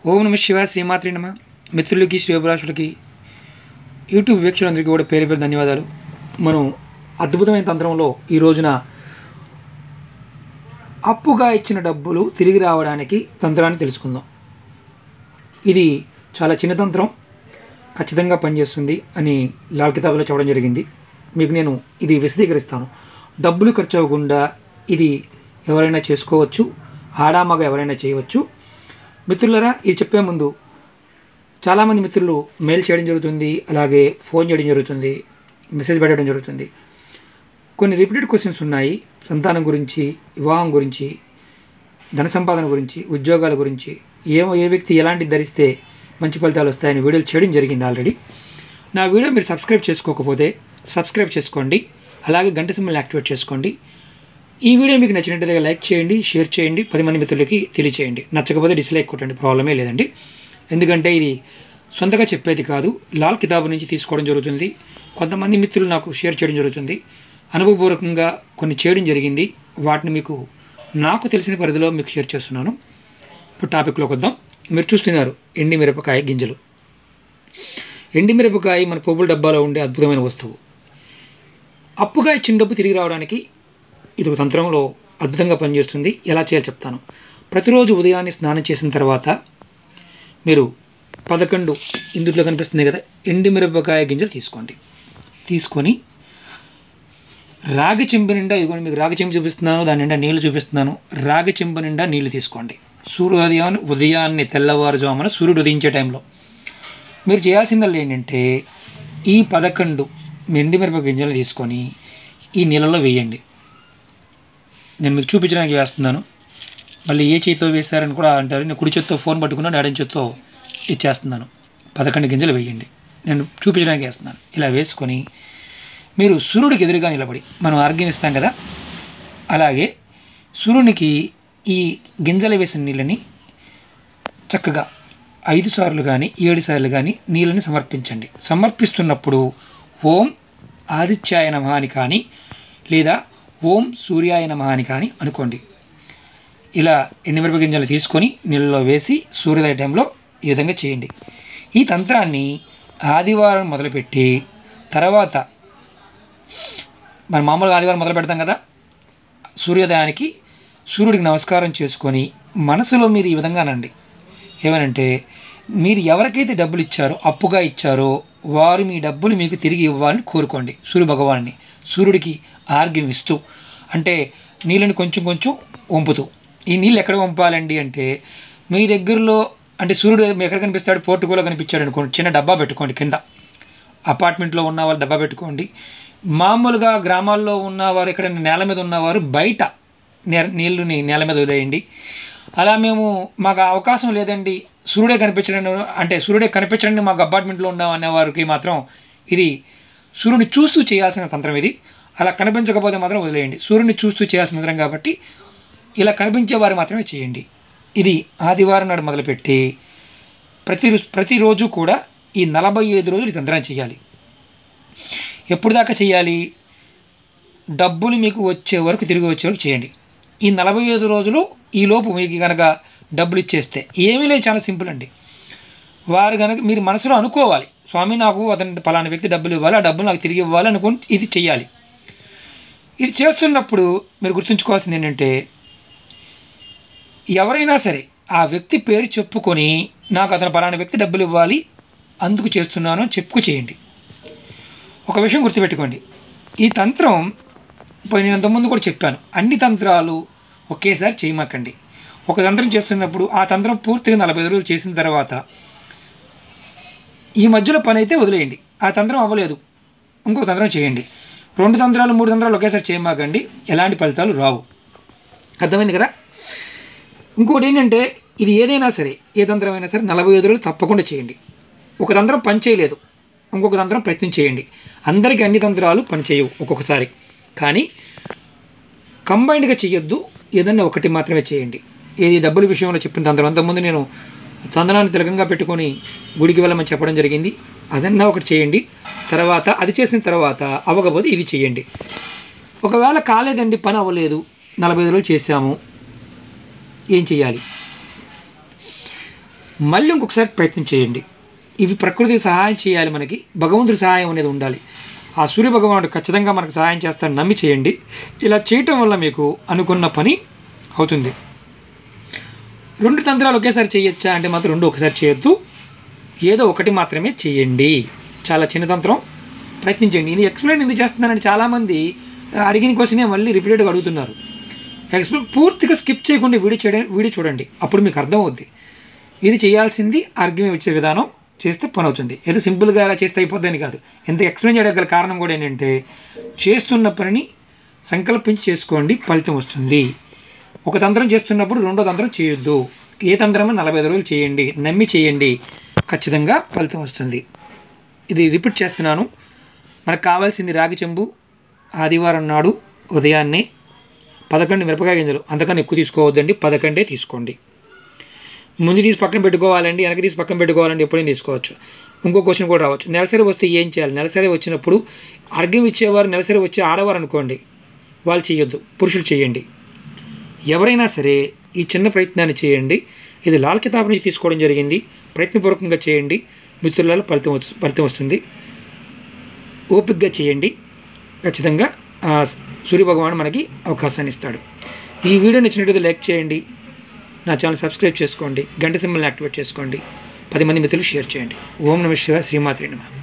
ఓం నమ శివ శ్రీమాత్రి నమ మిత్రులకి శ్రేయభిలాషులకి యూట్యూబ్ వీక్షకులందరికీ కూడా పేరు పేరు ధన్యవాదాలు మనం అద్భుతమైన తంత్రంలో ఈ రోజున అప్పుగా ఇచ్చిన డబ్బులు తిరిగి రావడానికి తంత్రాన్ని తెలుసుకుందాం ఇది చాలా చిన్న తంత్రం ఖచ్చితంగా పనిచేస్తుంది అని లాల్ కితాబులో చెప్పడం జరిగింది మీకు నేను ఇది విశదీకరిస్తాను డబ్బులు ఖర్చు అవ్వకుండా ఇది ఎవరైనా చేసుకోవచ్చు ఆడామగ ఎవరైనా చేయవచ్చు మిత్రులరా ఇది చెప్పే ముందు చాలామంది మిత్రులు మెయిల్ చేయడం జరుగుతుంది అలాగే ఫోన్ చేయడం జరుగుతుంది మెసేజ్ పెట్టడం జరుగుతుంది కొన్ని రిపీటెడ్ క్వశ్చన్స్ ఉన్నాయి సంతానం గురించి వివాహం గురించి ధన సంపాదన గురించి ఉద్యోగాల గురించి ఏమో ఏ వ్యక్తి ఎలాంటి ధరిస్తే మంచి ఫలితాలు వస్తాయని వీడియోలు చేయడం జరిగింది ఆల్రెడీ నా వీడియో మీరు సబ్స్క్రైబ్ చేసుకోకపోతే సబ్స్క్రైబ్ చేసుకోండి అలాగే గంట సింబల్ని యాక్టివేట్ చేసుకోండి ఈ వీడియో మీకు నచ్చినట్లయితే లైక్ చేయండి షేర్ చేయండి పది మంది మిత్రులకి తెలియచేయండి నచ్చకపోతే డిస్లైక్ కొట్టండి ప్రాబ్లమే లేదండి ఎందుకంటే ఇది సొంతగా చెప్పేది కాదు లాల్ కితాబు నుంచి తీసుకోవడం జరుగుతుంది కొంతమంది మిత్రులు నాకు షేర్ చేయడం జరుగుతుంది అనుభవపూర్వకంగా కొన్ని చేయడం జరిగింది వాటిని మీకు నాకు తెలిసిన పరిధిలో మీకు షేర్ చేస్తున్నాను ఇప్పుడు టాపిక్లోకి వద్దాం మీరు చూస్తున్నారు ఎండి మిరపకాయ గింజలు ఎండి మిరపకాయ మన పోపుల డబ్బాలో ఉండే అద్భుతమైన వస్తువు అప్పుగా ఇచ్చిన డబ్బు తిరిగి రావడానికి ఇది ఒక తంత్రంలో అద్భుతంగా పనిచేస్తుంది ఎలా చేయాలో చెప్తాను ప్రతిరోజు ఉదయాన్నే స్నానం చేసిన తర్వాత మీరు పదకొండు ఇందుట్లో కనిపిస్తుంది కదా ఎండి మిరపకాయ గింజలు తీసుకోండి తీసుకొని రాగి చెంబు నిండా ఇదిగోండి మీకు రాగి చెంబు చూపిస్తున్నాను దాని నిండా నీళ్లు చూపిస్తున్నాను రాగి చెంబు నిండా నీళ్లు తీసుకోండి సూర్యోదయాన్ని ఉదయాన్నే తెల్లవారుజామున సూర్యుడు ఉదయించే టైంలో మీరు చేయాల్సిందల్లా ఏంటంటే ఈ పదకొండు మెండి మిరప గింజలు తీసుకొని ఈ నీళ్ళలో వేయండి నేను మీకు చూపించడానికి వేస్తున్నాను మళ్ళీ ఏ చేతితో వేశారని కూడా అంటారు నేను కుడి చేత్తో ఫోన్ పట్టుకున్నాను ఎడం చేత్తో ఇచ్చేస్తున్నాను పదకొండు గింజలు వేయండి నేను చూపించడానికి వేస్తున్నాను ఇలా వేసుకొని మీరు సూర్యుడికి ఎదురుగా నిలబడి మనం ఆర్గ్యం ఇస్తాం కదా అలాగే సూర్యునికి ఈ గింజలు వేసిన నీళ్ళని చక్కగా ఐదు సార్లు కానీ ఏడు సార్లు కానీ నీళ్ళని సమర్పించండి సమర్పిస్తున్నప్పుడు ఓం ఆదిత్యాయ నమః అని కానీ లేదా ఓం సూర్యాయ నమః అని కానీ అనుకోండి ఇలా ఎండుమిరప గింజలు తీసుకొని నీళ్ళలో వేసి సూర్యోదయ టైంలో ఈ విధంగా చేయండి ఈ తంత్రాన్ని ఆదివారం మొదలుపెట్టి తర్వాత మనం మామూలుగా ఆదివారం మొదలు పెడతాం కదా సూర్యోదయానికి సూర్యుడికి నమస్కారం చేసుకొని మనసులో మీరు ఈ విధంగా అనండి ఏమనంటే మీరు ఎవరికైతే డబ్బులు ఇచ్చారో అప్పుగా ఇచ్చారో వారు మీ డబ్బులు మీకు తిరిగి ఇవ్వాలని కోరుకోండి సూర్య భగవాన్ని సూర్యుడికి ఆర్గ్యం ఇస్తూ అంటే నీళ్ళని కొంచెం కొంచెం వంపుతూ ఈ నీళ్ళు ఎక్కడ వంపాలండి అంటే మీ దగ్గరలో అంటే సూర్యుడు ఎక్కడ కనిపిస్తాడు పోర్టుకోలో కనిపించాడు అనుకోండి చిన్న డబ్బా పెట్టుకోండి కింద అపార్ట్మెంట్లో ఉన్న వాళ్ళు డబ్బా పెట్టుకోండి మామూలుగా గ్రామాల్లో ఉన్నవారు ఇక్కడ నేల మీద ఉన్నవారు బయట నే- నీళ్ళని నేల మీద వదిలేయండి అలా మేము మాకు ఆ అవకాశం లేదండి సూర్యుడే కనిపించడం అంటే సూర్యుడే కనిపించడండి మాకు అపార్ట్మెంట్లో ఉన్నాం అనే వారికి మాత్రం ఇది సూర్యుని చూస్తూ చేయాల్సిన తంత్రం ఇది అలా కనిపించకపోతే మాత్రం వదిలేయండి సూర్యుని చూస్తూ చేయాల్సిన తంత్రం కాబట్టి ఇలా కనిపించే వారు మాత్రమే చేయండి ఇది ఆదివారం నాడు మొదలుపెట్టి ప్రతి ప్రతిరోజు కూడా ఈ నలభై ఐదు రోజులు ఈ తంత్రాన్ని చేయాలి ఎప్పుడు దాకా చేయాలి డబ్బులు మీకు వచ్చే వరకు తిరిగి వచ్చే వరకు చేయండి ఈ నలభై ఐదు రోజులు ఈ లోపు మీకు కనుక డబ్బులు ఇచ్చేస్తే ఏమీ లేదు చాలా సింపుల్ అండి వారు కనుక మీరు మనసులో అనుకోవాలి స్వామి నాకు అతని పలానా వ్యక్తి డబ్బులు ఇవ్వాలి ఆ డబ్బులు నాకు తిరిగి ఇవ్వాలి అనుకుని ఇది చెయ్యాలి ఇది చేస్తున్నప్పుడు మీరు గుర్తుంచుకోవాల్సింది ఏంటంటే ఎవరైనా సరే ఆ వ్యక్తి పేరు చెప్పుకొని నాకు అతను పలానా వ్యక్తి డబ్బులు ఇవ్వాలి అందుకు చేస్తున్నాను అని చెప్పుకు చేయండి ఒక విషయం గుర్తుపెట్టుకోండి ఈ తంత్రం ఇప్పుడు నేను అంతకుముందు కూడా చెప్పాను అన్ని తంత్రాలు ఒకేసారి చేయమాకండి ఒక తంత్రం చేస్తున్నప్పుడు ఆ తంత్రం పూర్తిగా నలభై రోజులు చేసిన తర్వాత ఈ మధ్యలో పని అయితే వదిలేయండి ఆ తంత్రం అవ్వలేదు ఇంకో తంత్రం చేయండి రెండు తంత్రాలు మూడు తంత్రాలు ఒకేసారి చేయమాకండి ఎలాంటి ఫలితాలు రావు అర్థమైంది కదా ఇంకోటి ఏంటంటే ఇది ఏదైనా సరే ఏ తంత్రమైనా సరే నలభై ఐదు రోజులు తప్పకుండా చేయండి ఒక తంత్రం పని చేయలేదు ఇంకొక తంత్రం ప్రయత్నం చేయండి అందరికీ అన్ని తంత్రాలు పని చేయవు ఒక్కొక్కసారి కానీ కంబైన్డ్గా చేయొద్దు ఏదన్నా ఒకటి మాత్రమే చేయండి ఏది డబ్బుల విషయంలో చెప్పిన తంత్రం అంతకుముందు నేను తందనాన్ని తిలకంగా పెట్టుకొని గుడికి వెళ్ళమని చెప్పడం జరిగింది అదన్నా ఒకటి చేయండి తర్వాత అది చేసిన తర్వాత అవ్వకపోతే ఇది చేయండి ఒకవేళ కాలేదండి పని అవ్వలేదు నలభై ఐదు రోజులు చేశాము ఏం చేయాలి మళ్ళీ ఇంకొకసారి ప్రయత్నం చేయండి ఇవి ప్రకృతికి సహాయం చేయాలి మనకి భగవంతుడి సహాయం అనేది ఉండాలి ఆ సూర్య భగవానుడు ఖచ్చితంగా మనకు సహాయం చేస్తాడని నమ్మి చేయండి ఇలా చేయటం వల్ల మీకు అనుకున్న పని అవుతుంది రెండు తంత్రాలు ఒకేసారి చేయొచ్చా అంటే మాత్రం రెండు ఒకసారి చేయొద్దు ఏదో ఒకటి మాత్రమే చేయండి చాలా చిన్న తంత్రం ప్రయత్నించండి ఇది ఎక్స్ప్లెయిన్ ఎందుకు చేస్తున్నానంటే చాలామంది అడిగిన క్వశ్చనే మళ్ళీ రిపీటెడ్గా అడుగుతున్నారు ఎక్స్ప్లెయిన్ పూర్తిగా స్కిప్ చేయకుండా వీడియో చేయడం వీడియో చూడండి అప్పుడు మీకు అర్థం అవుద్ది ఇది చేయాల్సింది ఆర్గ్యం ఇచ్చే విధానం చేస్తే పని అవుతుంది ఏదో సింపుల్గా అలా చేస్తే అయిపోద్దని కాదు ఎంత ఎక్స్ప్లెయిన్ చేయడం గల కారణం కూడా ఏంటంటే చేస్తున్న పనిని సంకల్పించి చేసుకోండి ఫలితం వస్తుంది ఒక తంత్రం చేస్తున్నప్పుడు రెండో తంత్రం చేయొద్దు ఏ తంత్రమో నలభై ఐదు రోజులు చేయండి నమ్మి చేయండి ఖచ్చితంగా ఫలితం వస్తుంది ఇది రిపీట్ చేస్తున్నాను మనకు కావాల్సింది రాగి చెంబు ఆదివారం నాడు ఉదయాన్నే పదకొండు మిరపకాయ గింజలు అంతకన్నా ఎక్కువ తీసుకోవద్దండి పదకొండే తీసుకోండి ముందు తీసి పక్కన పెట్టుకోవాలండి వెనక తీసి పక్కన పెట్టుకోవాలండి ఎప్పుడైనా తీసుకోవచ్చు ఇంకో క్వశ్చన్ కూడా రావచ్చు నెలసరి వస్తే ఏం చేయాలి నెలసరి వచ్చినప్పుడు అర్ఘ్యం ఇచ్చేవారు నెలసరి వచ్చే ఆడవారు అనుకోండి వాళ్ళు చేయొద్దు పురుషులు చేయండి ఎవరైనా సరే ఈ చిన్న ప్రయత్నాన్ని చేయండి ఇది లాల్ కితాబ్ నుంచి తీసుకోవడం జరిగింది ప్రయత్నపూర్వకంగా చేయండి మిత్రులలో ఫలితం వస్తు- ఫలితం వస్తుంది ఓపికగా చేయండి ఖచ్చితంగా ఆ సూర్యభగవాన్ మనకి అవకాశాన్ని ఇస్తాడు ఈ వీడియో నచ్చినట్లయితే లైక్ చేయండి నా ఛానల్ సబ్స్క్రైబ్ చేసుకోండి గంట సింబల్ని యాక్టివేట్ చేసుకోండి పది మంది మిత్రులు షేర్ చేయండి ఓం నమ శివ శ్రీమాత్రి నమ